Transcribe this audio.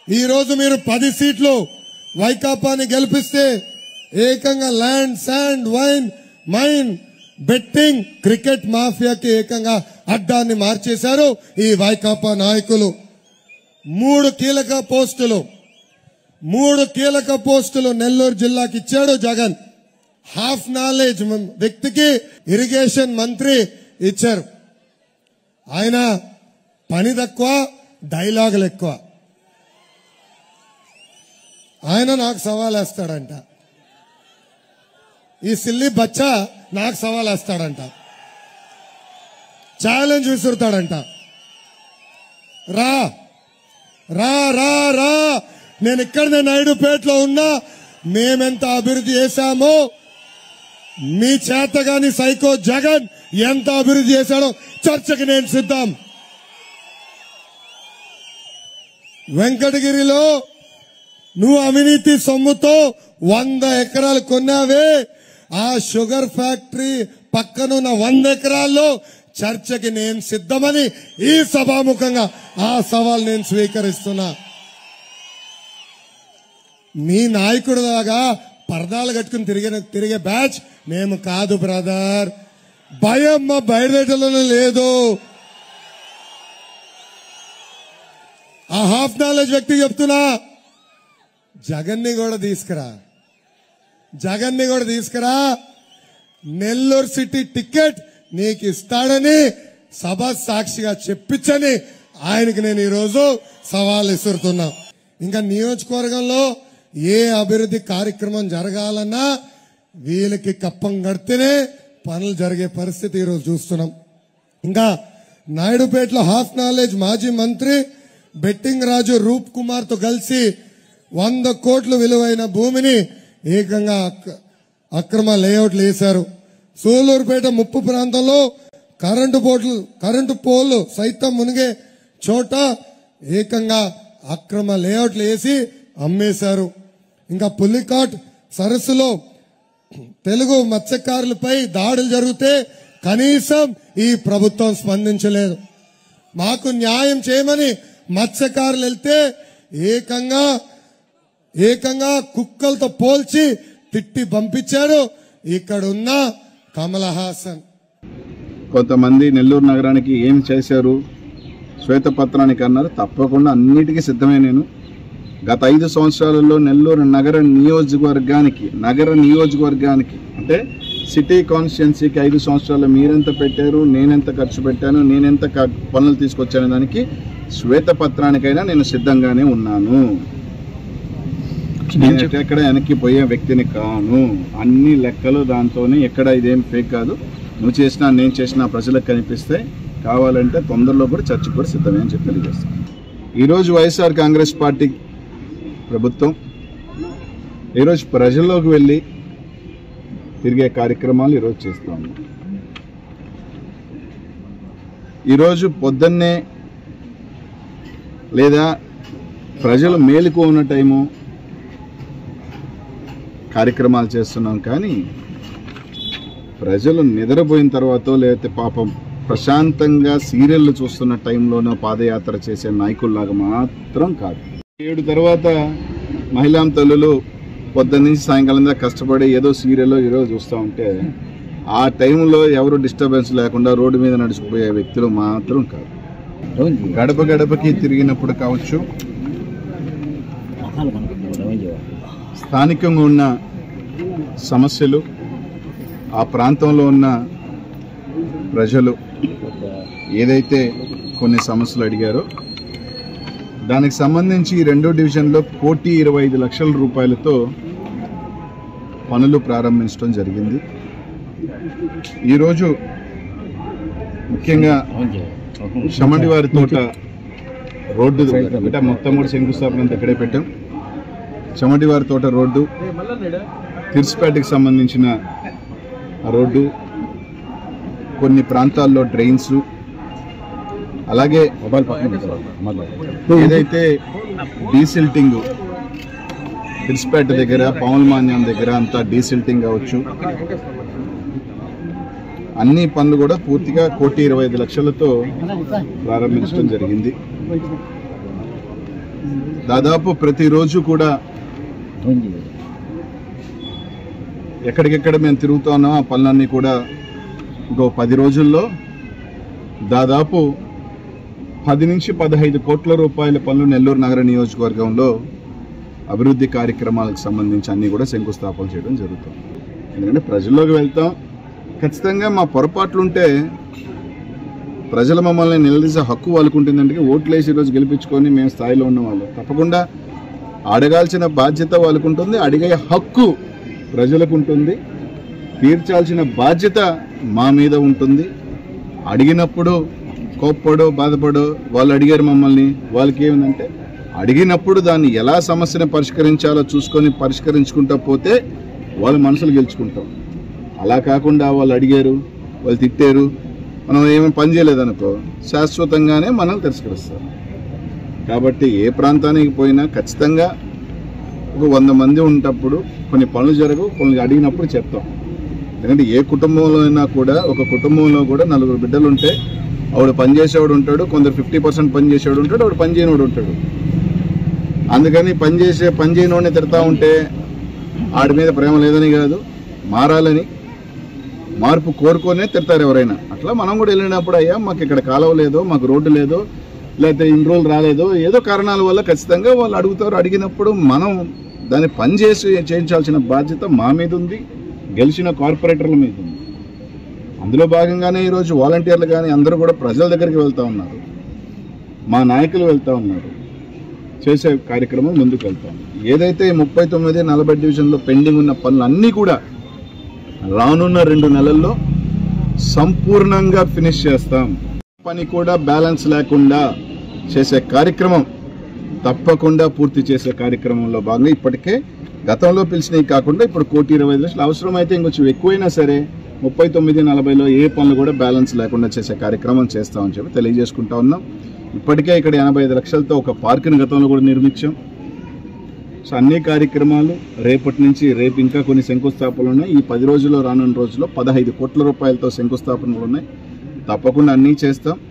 ఈ రోజు మీరు పది సీట్లు వైకాపాని గెలిపిస్తే ఏకంగా land sand wine mine betting cricket మాఫియాకి ఏకంగా అడ్డాన్ని మార్చేశారు ఈ వైకాపా నాయకులు మూడు కీలక పోస్టులు మూడు కీలక పోస్టులు నెల్లూరు జిల్లాకి ఇచ్చాడు జగన్ హాఫ్ నాలెడ్జ్ వ్యక్తికి ఇరిగేషన్ మంత్రి ఇచ్చారు ఆయన పని తక్కువ డైలాగులు ఎక్కువ ఆయన నాకు సవాల్ వేస్తాడంట ఈ సిల్లి బచ్చా నాకు సవాల్ వేస్తాడంట ఛాలెంజ్ విసురుతాడంట రా రా రా రా నేను ఇక్కడనే నాయుడుపేటలో ఉన్నా మేమెంత అభివృద్ధి చేశామో మీ చేతగాని సైకో జగన్ ఎంత అభివృద్ధి చేశాడో చర్చకి నేను సిద్ధం వెంకటగిరిలో నువ్వు అవినీతి సొమ్ముతో వంద ఎకరాలు కొన్నావే ఆ షుగర్ ఫ్యాక్టరీ పక్కనున్న వంద ఎకరాల్లో చర్చకి నేను సిద్ధమని ఈ సభాముఖంగా ఆ సవాల్ నేను స్వీకరిస్తున్నా మీ నాయకుడు లాగా పరదాలు కట్టుకుని తిరిగే తిరిగే బ్యాచ్ మేము కాదు బ్రదర్ భయం మా బయటలో లేదు ఆ హాఫ్ నాలెడ్జ్ వ్యక్తి చెప్తున్నా జగన్ని కూడా తీసుకురా జగన్ని కూడా తీసుకురా నెల్లూరు సిటీ టికెట్ నీకు ఇస్తాడని సభ సాక్షిగా చెప్పించని ఆయనకి నేను ఈరోజు సవాల్ ఇస్తున్నా ఇంకా నియోజకవర్గంలో ఏ అభివృద్ధి కార్యక్రమం జరగాలన్నా వీళ్ళకి కప్పం కడితేనే పనులు జరిగే పరిస్థితి ఈరోజు చూస్తున్నాం ఇంకా నాయుడుపేటలో హాఫ్ నాలెడ్జ్ మాజీ మంత్రి బెట్టింగ్ రాజు రూప్ కుమార్ తో కలిసి వంద కోట్ల విలువైన భూమిని ఏకంగా అక్- అక్రమ లేఅవుట్లు వేశారు సూలూరుపేట ముప్పు ప్రాంతంలో కరెంటు పోట్లు కరెంటు పోల్లు సైతం మునిగే చోట ఏకంగా అక్రమ లేఅవుట్లు వేసి అమ్మేశారు ఇంకా పుల్లికాట్ సరస్సులో తెలుగు మత్స్యకారులపై దాడులు జరిగితే కనీసం ఈ ప్రభుత్వం స్పందించలేదు మాకు న్యాయం చేయమని మత్స్యకారులు వెళ్తే ఏకంగా ఏకంగా కుక్కలతో పోల్చి తిట్టి పంపించారు ఇక్కడ ఉన్న కమల హాసన్ కొంతమంది నెల్లూరు నగరానికి ఏం చేశారు శ్వేతపత్రానికి అన్నారు తప్పకుండా అన్నిటికీ సిద్ధమే నేను గత ఐదు సంవత్సరాలలో నెల్లూరు నగర నియోజకవర్గానికి నగర నియోజకవర్గానికి అంటే సిటీ కాన్స్టిట్యున్సీకి ఐదు సంవత్సరాలు మీరెంత పెట్టారు నేనెంత ఖర్చు పెట్టాను నేనెంత క- పనులు తీసుకొచ్చాను దానికి శ్వేతపత్రానికైనా నేను సిద్ధంగానే ఉన్నాను నేను ఎక్కడ వెనక్కి పోయే వ్యక్తిని కాను అన్ని లెక్కలు దాంతోనే ఎక్కడ ఇదేం ఫేక్ కాదు నువ్వు చేసినా నేను చేసినా ప్రజలకు కనిపిస్తే కావాలంటే తొందరలో కూడా చర్చకు కూడా సిద్ధమే అని చెప్పి తెలియజేస్తాను ఈరోజు వైఎస్ఆర్ కాంగ్రెస్ పార్టీ ప్రభుత్వం ఈరోజు ప్రజల్లోకి వెళ్ళి తిరిగే కార్యక్రమాలు ఈరోజు చేస్తూ ఉన్నాం ఈరోజు పొద్దున్నే లేదా ప్రజలు మేలుకు ఉన్న టైము కార్యక్రమాలు చేస్తున్నాం కానీ ప్రజలు నిద్రపోయిన తర్వాత లేకపోతే పాపం ప్రశాంతంగా సీరియళ్ళు చూస్తున్న టైంలోనో పాదయాత్ర చేసే నాయకుల్లాగా మాత్రం కాదు ఏడు తర్వాత మహిళా తల్లులు పొద్దున్న నుంచి సాయంకాలం దాకా కష్టపడి ఏదో సీరియల్ ఏదో చూస్తూ ఉంటే ఆ టైంలో ఎవరు డిస్టర్బెన్స్ లేకుండా రోడ్డు మీద నడిచిపోయే వ్యక్తులు మాత్రం కాదు గడప గడపకి తిరిగినప్పుడు కావచ్చు స్థానికంగా ఉన్న సమస్యలు ఆ ప్రాంతంలో ఉన్న ప్రజలు ఏదైతే కొన్ని సమస్యలు అడిగారో దానికి సంబంధించి ఈ రెండో డివిజన్లో కోటి ఇరవై ఐదు లక్షల రూపాయలతో పనులు ప్రారంభించడం జరిగింది ఈరోజు ముఖ్యంగా శమడివారి తోట రోడ్డు అంటే మొత్తం కూడా శంకుస్థాపన అంతా ఇక్కడే పెట్టాం చెమటివారి తోట రోడ్డు తిరుసుపేటకి సంబంధించిన ఆ రోడ్డు కొన్ని ప్రాంతాల్లో డ్రైన్స్ అలాగే ఏదైతే డీసిల్టింగ్ తిరుసుపేట దగ్గర పవన్మాన్యం దగ్గర అంతా డీసిల్టింగ్ కావచ్చు అన్ని పనులు కూడా పూర్తిగా కోటి ఇరవై ఐదు లక్షలతో ప్రారంభించడం జరిగింది దాదాపు ప్రతిరోజు కూడా ఎక్కడికెక్కడ మేము తిరుగుతా ఉన్నాం ఆ పనులన్నీ కూడా ఇంకో పది రోజుల్లో దాదాపు పది నుంచి పదహైదు కోట్ల రూపాయల పనులు నెల్లూరు నగర నియోజకవర్గంలో అభివృద్ధి కార్యక్రమాలకు సంబంధించి అన్ని కూడా శంకుస్థాపన చేయడం జరుగుతుంది ఎందుకంటే ప్రజల్లోకి వెళ్తాం ఖచ్చితంగా మా పొరపాట్లు ఉంటే ప్రజలు మమ్మల్ని నిలదీసే హక్కు వాళ్ళకు ఉంటుందంటే ఓట్లు వేసి ఈరోజు గెలిపించుకొని మేము స్థాయిలో ఉన్న వాళ్ళు తప్పకుండా అడగాల్సిన బాధ్యత వాళ్ళకు ఉంటుంది అడిగే హక్కు ప్రజలకు ఉంటుంది తీర్చాల్సిన బాధ్యత మా మీద ఉంటుంది అడిగినప్పుడు కోప్పడో బాధపడో వాళ్ళు అడిగారు మమ్మల్ని వాళ్ళకి ఏమిందంటే అడిగినప్పుడు దాన్ని ఎలా సమస్యను పరిష్కరించాలో చూసుకొని పరిష్కరించుకుంటా పోతే వాళ్ళ మనసులు గెలుచుకుంటాం అలా కాకుండా వాళ్ళు అడిగారు వాళ్ళు తిట్టారు మనం ఏమీ పని చేయలేదనుకో శాశ్వతంగానే మనం తిరస్కరిస్తారు కాబట్టి ఏ ప్రాంతానికి పోయినా ఖచ్చితంగా ఒక వంద మంది ఉన్నప్పుడు కొన్ని పనులు జరగవు కొన్ని అడిగినప్పుడు చెప్తాం ఎందుకంటే ఏ కుటుంబంలో అయినా కూడా ఒక కుటుంబంలో కూడా నలుగురు బిడ్డలు ఉంటే ఆవిడ పని చేసేవాడు ఉంటాడు కొందరు ఫిఫ్టీ పర్సెంట్ పని చేసేవాడు ఉంటాడు ఆవిడ పని చేయనివాడు ఉంటాడు అందుకని పని చేసే పని చేయనివాడిని తిడతా ఉంటే ఆడి మీద ప్రేమ లేదని కాదు మారాలని మార్పు కోరుకొనే తిడతారు ఎవరైనా అట్లా మనం కూడా వెళ్ళినప్పుడు అయ్యా మాకు ఇక్కడ కాలువ లేదో మాకు రోడ్డు లేదో లేకపోతే ఇన్ని రోజులు రాలేదో ఏదో కారణాల వల్ల ఖచ్చితంగా వాళ్ళు అడుగుతారు అడిగినప్పుడు మనం దాన్ని పని చేసి చేయించాల్సిన బాధ్యత మా మీద ఉంది గెలిచిన కార్పొరేటర్ల మీద ఉంది అందులో భాగంగానే ఈరోజు వాలంటీర్లు కానీ అందరూ కూడా ప్రజల దగ్గరికి వెళ్తూ ఉన్నారు మా నాయకులు వెళ్తూ ఉన్నారు చేసే కార్యక్రమం ముందుకు వెళ్తాం ఏదైతే ముప్పై తొమ్మిది నలభై డివిజన్లో పెండింగ్ ఉన్న పనులు అన్నీ కూడా రానున్న రెండు నెలల్లో సంపూర్ణంగా ఫినిష్ చేస్తాం పని కూడా బ్యాలెన్స్ లేకుండా చేసే కార్యక్రమం తప్పకుండా పూర్తి చేసే కార్యక్రమంలో భాగంగా ఇప్పటికే గతంలో పిలిచినవి కాకుండా ఇప్పుడు కోటి ఇరవై ఐదు లక్షలు అవసరమైతే ఇంకొంచెం ఎక్కువైనా సరే ముప్పై తొమ్మిది నలభైలో ఏ పనులు కూడా బ్యాలెన్స్ లేకుండా చేసే కార్యక్రమం చేస్తామని చెప్పి తెలియజేసుకుంటా ఉన్నాం ఇప్పటికే ఇక్కడ ఎనభై ఐదు లక్షలతో ఒక పార్కుని గతంలో కూడా నిర్మించాం సో అన్ని కార్యక్రమాలు రేపటి నుంచి రేపు ఇంకా కొన్ని శంకుస్థాపనలు ఉన్నాయి ఈ పది రోజుల్లో రానున్న రోజుల్లో పదహైదు కోట్ల రూపాయలతో శంకుస్థాపనలు ఉన్నాయి తప్పకుండా అన్నీ చేస్తాం